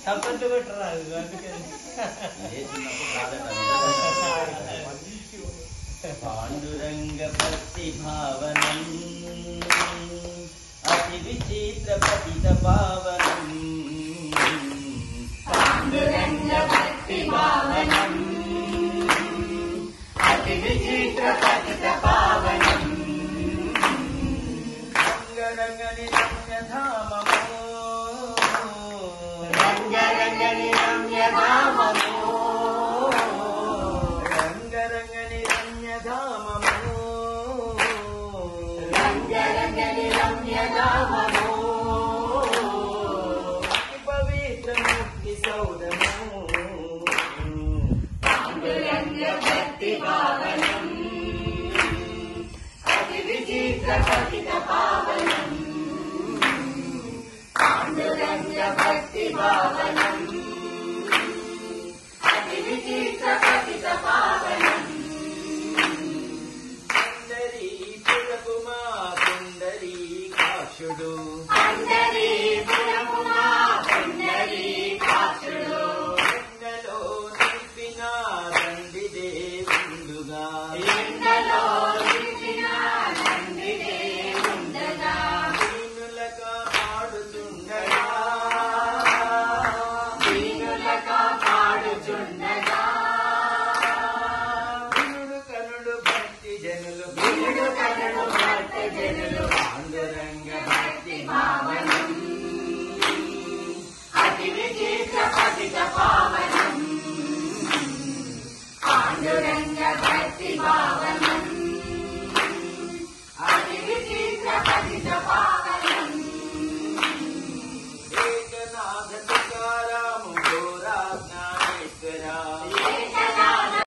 చప్పట్లు కొట్టరాదు అందుకని ఏ చిన్నప్పుడు రాదట పాండురంగ భక్తి భావనం అతి విచిత్ర పతిత పావనం పాండురంగ భక్తి భావనం అతి విచిత్ర పతిత పావనం రంగరంగని రమ్యధామము రంగరంగని రమ్యధామము రంగరంగని రమ్యధామము రంగరంగని రమ్యధామము అతి పవిత్ర ముక్తి సౌధము పాండురంగ భక్తి భావనం అతి విచిత్ర పతిత పావనం పాండురంగ భక్తి భావనం